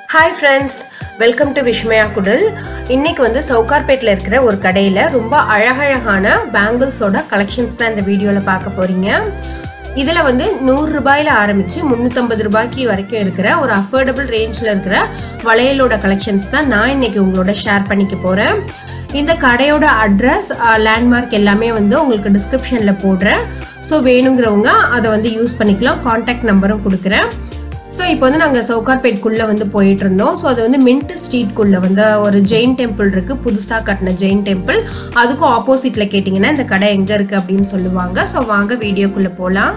hi friends welcome to விஷ்மயா குடல் இன்னைக்கு வந்து சவுகார்பேட்டில் இருக்கிற ஒரு கடையில் ரொம்ப அழகழகான பேங்கிள்ஸோட கலெக்ஷன்ஸ் தான் இந்த வீடியோவில் பார்க்க போறீங்க இதில் வந்து நூறு ரூபாயில ஆரம்பிச்சு முந்நூற்றம்பது ரூபாய்க்கு வரைக்கும் இருக்கிற ஒரு அஃபோர்டபுள் ரேஞ்சில் இருக்கிற வளையலோட கலெக்ஷன்ஸ் தான் நான் இன்னைக்கு உங்களோட ஷேர் பண்ணிக்க போகிறேன் இந்த கடையோட அட்ரஸ் லேண்ட்மார்க் எல்லாமே வந்து உங்களுக்கு டிஸ்கிரிப்ஷனில் போடுறேன் ஸோ வேணுங்கிறவங்க அதை வந்து யூஸ் பண்ணிக்கலாம் காண்டாக்ட் நம்பரும் கொடுக்குறேன் ஸோ இப்போ வந்து நாங்கள் சவுகார்பேட்குள்ளே வந்து போயிட்டு இருந்தோம் ஸோ அது வந்து மின்ட் ஸ்ட்ரீட்குள்ளே வந்து ஒரு ஜெயின் டெம்பிள் இருக்கு புதுசாக கட்டின ஜெயின் டெம்பிள் அதுக்கும் ஆப்போசிட்டில் கேட்டிங்கன்னா இந்த கடை எங்கே இருக்குது அப்படின்னு சொல்லுவாங்க ஸோ வாங்க வீடியோக்குள்ளே போகலாம்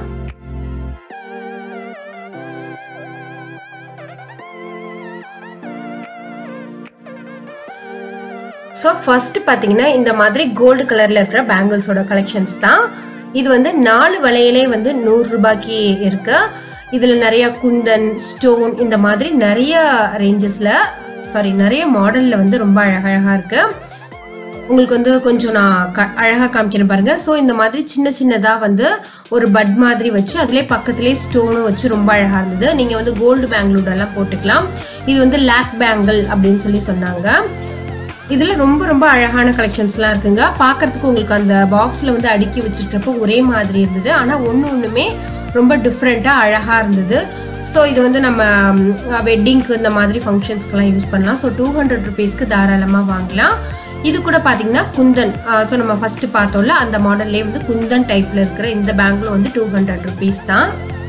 ஸோ ஃபர்ஸ்ட் பார்த்தீங்கன்னா இந்த மாதிரி கோல்டு கலரில் இருக்கிற பேங்கிள்ஸோட கலெக்ஷன்ஸ் தான் இது வந்து நாலு வளையலே வந்து நூறு ரூபாய்க்கு இருக்கு இதில் நிறைய குந்தன் ஸ்டோன் இந்த மாதிரி நிறைய ரேஞ்சஸில் சாரி நிறைய மாடலில் வந்து ரொம்ப அழகழகாக இருக்கு உங்களுக்கு வந்து கொஞ்சம் நான் க அழகாக காமிக்கிறேன் பாருங்க ஸோ இந்த மாதிரி சின்ன சின்னதாக வந்து ஒரு பட் மாதிரி வச்சு அதிலே பக்கத்துலேயே ஸ்டோனும் வச்சு ரொம்ப அழகாக இருந்தது நீங்கள் வந்து கோல்டு பேங்கிளோடலாம் போட்டுக்கலாம் இது வந்து லேக் பேங்கிள் அப்படின்னு சொல்லி சொன்னாங்க இதில் ரொம்ப ரொம்ப அழகான கலெக்ஷன்ஸ்லாம் இருக்குங்க பார்க்கறதுக்கு உங்களுக்கு அந்த பாக்ஸில் வந்து அடுக்கி வச்சிருக்கிறப்போ ஒரே மாதிரி இருந்தது ஆனால் ஒன்று ஒன்றுமே ரொம்ப டிஃப்ரெண்ட்டாக அழகாக இருந்தது ஸோ இது வந்து நம்ம வெட்டிங்க்கு இந்த மாதிரி ஃபங்க்ஷன்ஸ்க்கெலாம் யூஸ் பண்ணலாம் ஸோ டூ ஹண்ட்ரட் ருபீஸ்க்கு தாராளமாக வாங்கலாம் இது கூட பார்த்தீங்கன்னா குந்தன் ஸோ நம்ம ஃபஸ்ட்டு பார்த்தோம்ல அந்த மாடல்லே வந்து குந்தன் டைப்பில் இருக்கிற இந்த பேங்கில் வந்து டூ ஹண்ட்ரட் ருபீஸ் தான்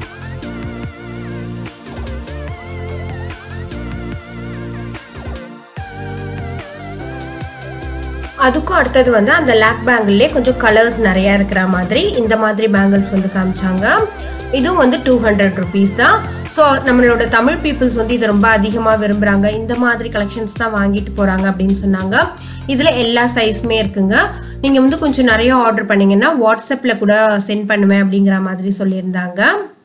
அதுக்கும் அடுத்தது வந்து அந்த லேக் பேங்கிள்லே கொஞ்சம் கலர்ஸ் நிறையா இருக்கிற மாதிரி இந்த மாதிரி பேங்கிள்ஸ் வந்து காமிச்சாங்க இதுவும் வந்து டூ ஹண்ட்ரட் ருபீஸ் தான் ஸோ நம்மளோட தமிழ் பீப்புள்ஸ் வந்து இதை ரொம்ப அதிகமாக விரும்புகிறாங்க இந்த மாதிரி கலெக்ஷன்ஸ் தான் வாங்கிட்டு போகிறாங்க அப்படின்னு சொன்னாங்க இதில் எல்லா சைஸுமே இருக்குங்க நீங்கள் வந்து கொஞ்சம் நிறைய ஆர்டர் பண்ணீங்கன்னா வாட்ஸ்அப்பில் கூட சென்ட் பண்ணுவேன் அப்படிங்கிற மாதிரி சொல்லியிருந்தாங்க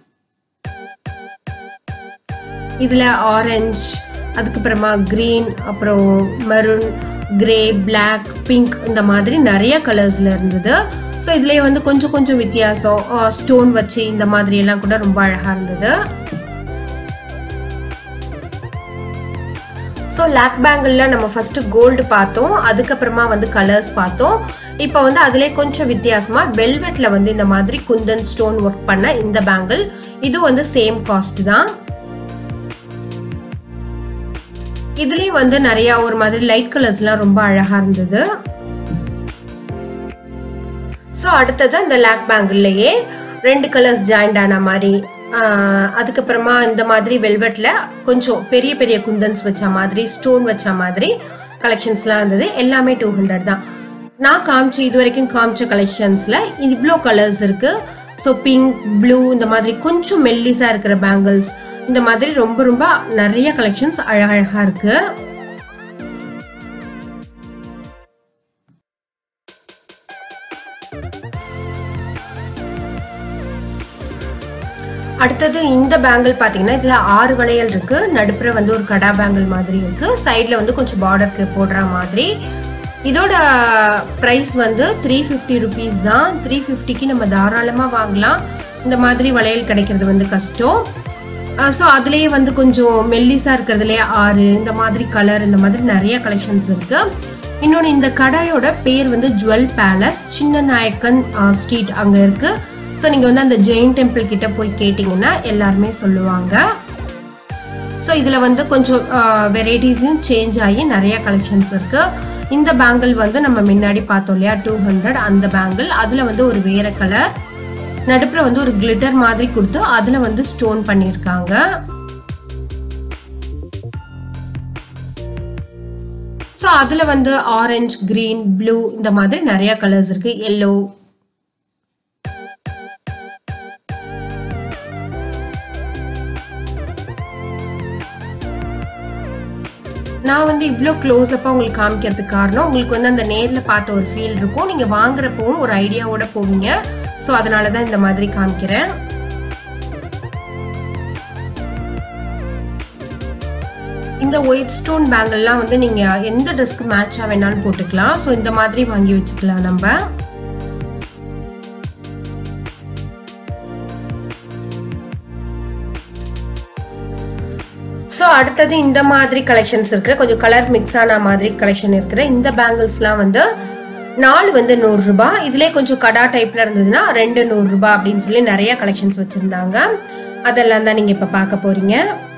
இதில் ஆரஞ்ச் அதுக்கப்புறமா க்ரீன் அப்புறம் மெரூன் கிரே பிளாக் பிங்க் இந்த மாதிரி நிறைய கலர்ஸில் இருந்தது ஸோ இதுலேயே வந்து கொஞ்சம் கொஞ்சம் வித்தியாசம் ஸ்டோன் வச்சு இந்த மாதிரி எல்லாம் கூட ரொம்ப அழகாக இருந்தது ஸோ லேக் பேங்கிளில் நம்ம ஃபஸ்ட்டு கோல்டு பார்த்தோம் அதுக்கப்புறமா வந்து கலர்ஸ் பார்த்தோம் இப்போ வந்து அதிலே கொஞ்சம் வித்தியாசமாக வெல்வெட்டில் வந்து இந்த மாதிரி குந்தன் ஸ்டோன் ஒர்க் பண்ண இந்த பேங்கிள் இது வந்து சேம் காஸ்ட் தான் இதுலயும் வந்து நிறைய ஒரு மாதிரி லைட் கலர்ஸ்லாம் ரொம்ப அழகா இருந்தது ஸோ அடுத்தது அந்த லேக் பேங்கிள்லயே ரெண்டு கலர்ஸ் ஜாயிண்ட் ஆன மாதிரி அதுக்கப்புறமா இந்த மாதிரி வெல்வெட்ல கொஞ்சம் பெரிய பெரிய குந்தன்ஸ் வச்ச மாதிரி ஸ்டோன் வச்ச மாதிரி கலெக்ஷன்ஸ்லாம் இருந்தது எல்லாமே டூ ஹண்ட்ரட் தான் நான் காமிச்சு இது வரைக்கும் காமிச்ச கலெக்ஷன்ஸ்ல இவ்வளோ கலர்ஸ் இருக்கு ஸோ பிங்க் ப்ளூ இந்த மாதிரி கொஞ்சம் மெல்லிஸா இருக்கிற பேங்கிள்ஸ் இந்த மாதிரி ரொம்ப ரொம்ப நிறைய கலெக்ஷன்ஸ் அழகழகா இருக்கு அடுத்தது இந்த பேங்கிள் பார்த்தீங்கன்னா இதில் ஆறு வளையல் இருக்கு நடுப்புற வந்து ஒரு கடா பேங்கிள் மாதிரி இருக்கு சைடில் வந்து கொஞ்சம் பார்டருக்கு போடுற மாதிரி இதோட ப்ரைஸ் வந்து த்ரீ ஃபிஃப்டி ருபீஸ் தான் த்ரீ ஃபிஃப்டிக்கு நம்ம தாராளமாக வாங்கலாம் இந்த மாதிரி வளையல் கிடைக்கிறது வந்து கஷ்டம் ஸோ அதுலேயே வந்து கொஞ்சம் மெல்லிஸாக இருக்கிறதுலே ஆறு இந்த மாதிரி கலர் இந்த மாதிரி நிறைய கலெக்ஷன்ஸ் இருக்கு இன்னொன்று இந்த கடையோட பேர் வந்து ஜுவல் பேலஸ் சின்ன நாயக்கன் ஸ்ட்ரீட் அங்கே இருக்கு ஸோ நீங்கள் வந்து அந்த ஜெயின் டெம்பிள் கிட்ட போய் கேட்டிங்கன்னா எல்லாருமே சொல்லுவாங்க ஸோ இதில் வந்து கொஞ்சம் வெரைட்டிஸும் சேஞ்ச் ஆகி நிறைய கலெக்ஷன்ஸ் இருக்கு இந்த பேங்கிள் வந்து நம்ம முன்னாடி பார்த்தோம் இல்லையா டூ ஹண்ட்ரட் அந்த பேங்கிள் அதில் வந்து ஒரு வேற கலர் நடுப்புற வந்து ஒரு கிளிட்டர் மாதிரி கொடுத்து அதில் வந்து ஸ்டோன் பண்ணியிருக்காங்க ஸோ அதில் வந்து ஆரஞ்சு கிரீன் ப்ளூ இந்த மாதிரி நிறைய கலர்ஸ் இருக்கு எல்லோ நான் வந்து இவ்வளோ க்ளோஸ் அப்பாக உங்களுக்கு காமிக்கிறதுக்கு காரணம் உங்களுக்கு வந்து அந்த நேரில் பார்த்த ஒரு ஃபீல் இருக்கும் நீங்கள் வாங்குறப்பவும் ஒரு ஐடியாவோட போவீங்க ஸோ அதனால தான் இந்த மாதிரி காமிக்கிறேன் இந்த ஒயிட் ஸ்டோன் பேங்கிள்லாம் வந்து நீங்கள் எந்த ட்ரெஸ்க்கு மேட்சாக வேணாலும் போட்டுக்கலாம் ஸோ இந்த மாதிரி வாங்கி வச்சுக்கலாம் நம்ம ஸோ அடுத்தது இந்த மாதிரி கலெக்ஷன்ஸ் இருக்கிற கொஞ்சம் கலர் மிக்ஸ் ஆன மாதிரி கலெக்ஷன் இருக்கிற இந்த பேங்கிள்ஸ்லாம் வந்து நாலு வந்து நூறு ரூபாய் இதுலேயே கொஞ்சம் கடா டைப்ல இருந்ததுன்னா ரெண்டு நூறு ரூபாய் அப்படின்னு சொல்லி நிறைய கலெக்ஷன்ஸ் வச்சிருந்தாங்க அதெல்லாம் தான் நீங்க இப்ப பார்க்க போறீங்க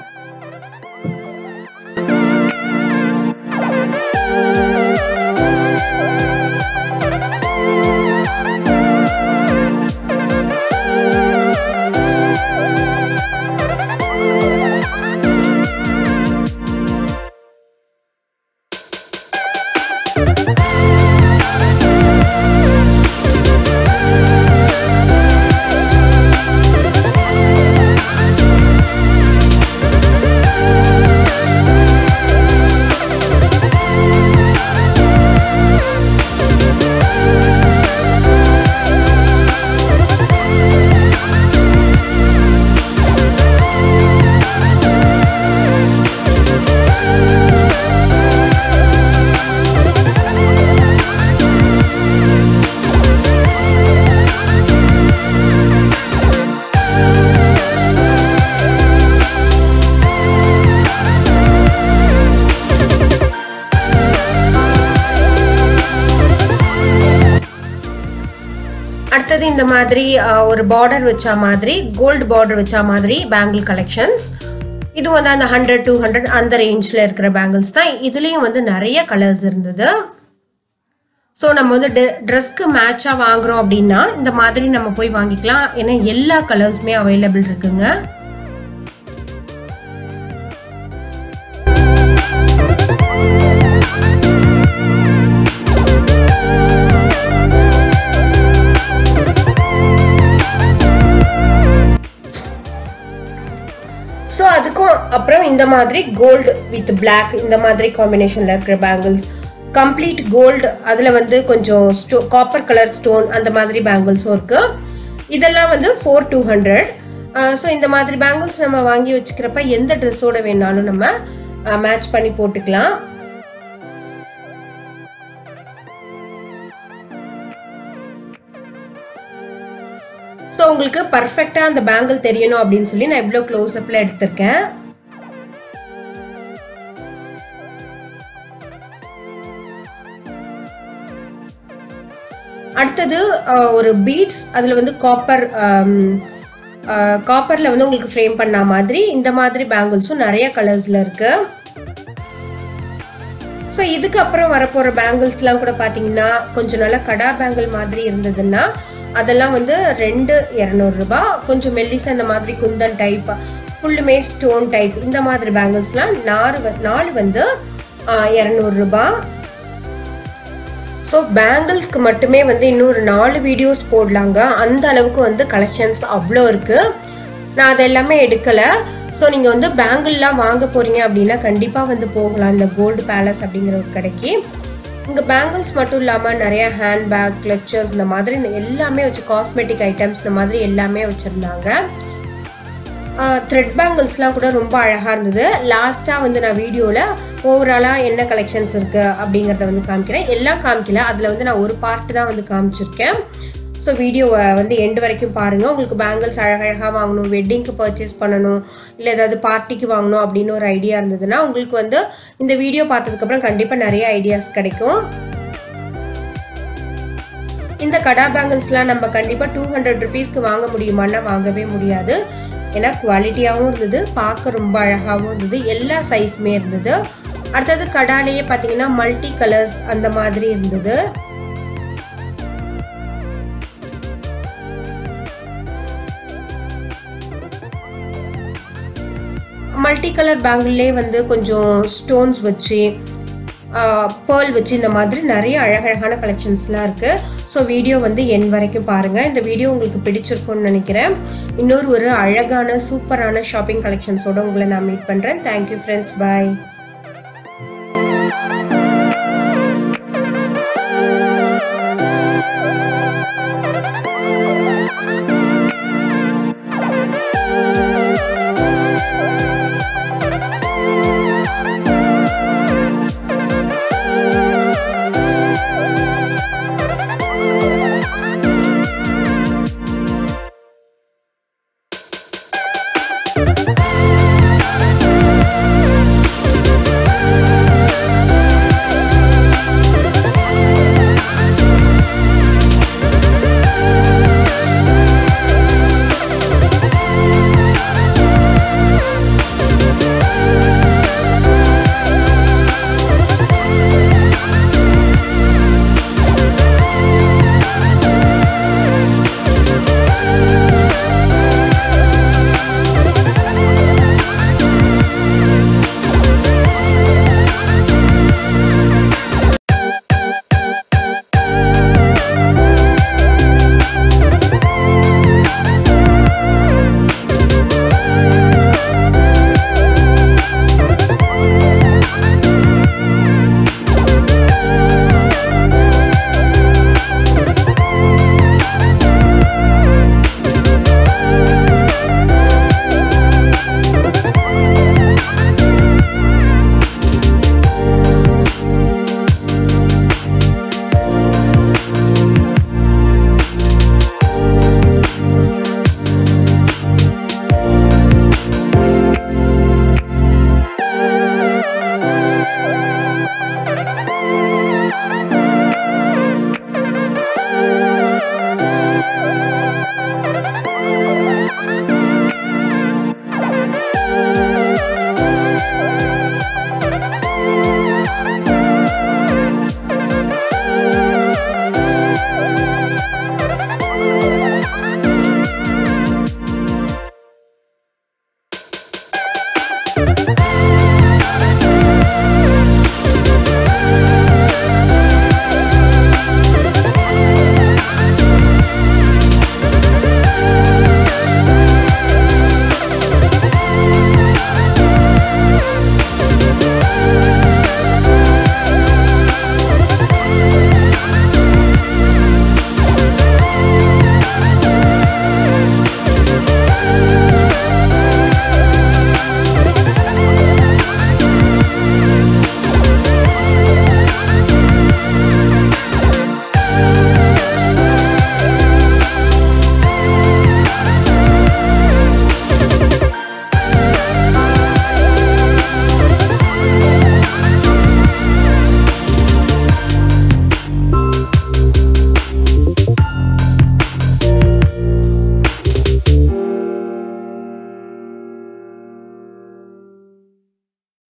அடுத்தது இந்த மாதிரி அஹ், ஒரு பார்டர் வச்ச மாதிரி கோல்டு பார்டர் வச்ச மாதிரி பேங்கிள் கலெக்ஷன்ஸ் இது வந்து அந்த ஹண்ட்ரட் டூ ஹண்ட்ரட் அந்த ரேஞ்சில் இருக்கிற பேங்கிள்ஸ் தான் இதுலேயும் வந்து நிறைய கலர்ஸ் இருந்தது ஸோ நம்ம வந்து ட்ரெஸ்க்கு மேட்சாக வாங்குறோம் அப்படின்னா இந்த மாதிரி நம்ம போய் வாங்கிக்கலாம் ஏன்னா எல்லா கலர்ஸுமே அவைலபிள் இருக்குங்க ஸோ அதுக்கும் அப்புறம் இந்த மாதிரி கோல்டு வித் Black இந்த மாதிரி காம்பினேஷனில் இருக்கிற பேங்கிள்ஸ் கம்ப்ளீட் கோல்டு அதில் வந்து கொஞ்சம் ஸ்டோ காப்பர் கலர் ஸ்டோன் அந்த மாதிரி பேங்கிள்ஸும் இருக்கு இதெல்லாம் வந்து ஃபோர் டூ ஹண்ட்ரட் ஸோ இந்த மாதிரி பேங்கிள்ஸ் நம்ம வாங்கி வச்சுக்கிறப்ப எந்த ட்ரெஸ்ஸோட வேணாலும் நம்ம மேட்ச் பண்ணி போட்டுக்கலாம் ஸோ உங்களுக்கு பர்ஃபெக்டாக அந்த பேங்கிள் தெரியணும் அப்படின்னு சொல்லி நான் இவ்வளோ க்ளோஸ்அப்பில் எடுத்திருக்கேன் அடுத்தது அஹ், ஒரு பீட்ஸ் அதில் வந்து காப்பர் காப்பரில் வந்து உங்களுக்கு ஃப்ரேம் பண்ண மாதிரி இந்த மாதிரி பேங்கிள்ஸும் நிறைய கலர்ஸில் இருக்கு ஸோ இதுக்கு அப்புறம் வரப்போகிற பேங்கிள்ஸ்லாம் கூட பார்த்தீங்கன்னா கொஞ்சம் நல்லா கடா பேங்கிள் மாதிரி இருந்ததுன்னா அதெல்லாம் வந்து ரெண்டு இரநூறுபா கொஞ்சம் மெல்லிசா இந்த மாதிரி குந்தன் டைப் ஃபுல்லுமே ஸ்டோன் டைப் இந்த மாதிரி பேங்கிள்ஸ்லாம் நாலு வ- நாலு வந்து இரநூறுபா ஸோ பேங்கிள்ஸ்க்கு மட்டுமே வந்து இன்னும் ஒரு நாலு வீடியோஸ் போடலாங்க அந்த அளவுக்கு வந்து கலெக்ஷன்ஸ் அவ்வளோ இருக்கு நான் அது எல்லாமே எடுக்கலை ஸோ நீங்கள் வந்து பேங்கிள்லாம் வாங்க போறீங்க அப்படின்னா கண்டிப்பாக வந்து போகலாம் இந்த கோல்டு பேலஸ் அப்படிங்கிற ஒரு கடைக்கு இங்கே பேங்கிள்ஸ் மட்டும் இல்லாமல் நிறைய ஹேண்ட்பேக் கிளச்சர்ஸ் இந்த மாதிரி எல்லாமே வச்சு காஸ்மெட்டிக் ஐட்டம்ஸ் இந்த மாதிரி எல்லாமே வச்சுருந்தாங்க த்ரெட் பேங்கிள்ஸ்லாம் கூட ரொம்ப அழகாக இருந்தது லாஸ்ட்டாக வந்து நான் வீடியோவில் ஓவராலாக என்ன கலெக்ஷன்ஸ் இருக்குது அப்படிங்கிறத வந்து காமிக்கிறேன் எல்லாம் காமிக்கல அதில் வந்து நான் ஒரு பார்ட் தான் வந்து காமிச்சிருக்கேன் ஸோ வீடியோவை வந்து எண்டு வரைக்கும் பாருங்கள் உங்களுக்கு பேங்கிள்ஸ் அழகழகாக வாங்கணும் வெட்டிங்க்கு பர்ச்சேஸ் பண்ணணும் இல்லை ஏதாவது பார்ட்டிக்கு வாங்கணும் அப்படின்னு ஒரு ஐடியா இருந்ததுன்னா உங்களுக்கு வந்து இந்த வீடியோ பார்த்ததுக்கப்புறம் கண்டிப்பாக நிறைய ஐடியாஸ் கிடைக்கும் இந்த கடா பேங்கிள்ஸ்லாம் நம்ம கண்டிப்பாக டூ ஹண்ட்ரட் ருபீஸ்க்கு வாங்க முடியுமான்னா வாங்கவே முடியாது ஏன்னா குவாலிட்டியாகவும் இருந்தது பார்க்க ரொம்ப அழகாகவும் இருந்தது எல்லா சைஸுமே இருந்தது அடுத்தது கடாலேயே பார்த்தீங்கன்னா மல்டி கலர்ஸ் அந்த மாதிரி இருந்தது மல்டி கலர் பேங்கிள்லே வந்து கொஞ்சம் ஸ்டோன்ஸ் வச்சு பேர்ல் வச்சு இந்த மாதிரி நிறைய அழகழகான கலெக்ஷன்ஸ்லாம் இருக்குது ஸோ வீடியோ வந்து என் வரைக்கும் பாருங்கள் இந்த வீடியோ உங்களுக்கு பிடிச்சிருக்கும்னு நினைக்கிறேன் இன்னொரு ஒரு அழகான சூப்பரான ஷாப்பிங் கலெக்ஷன்ஸோட உங்களை நான் மீட் பண்ணுறேன் தேங்க்யூ ஃப்ரெண்ட்ஸ் பாய் தேங்க்யூ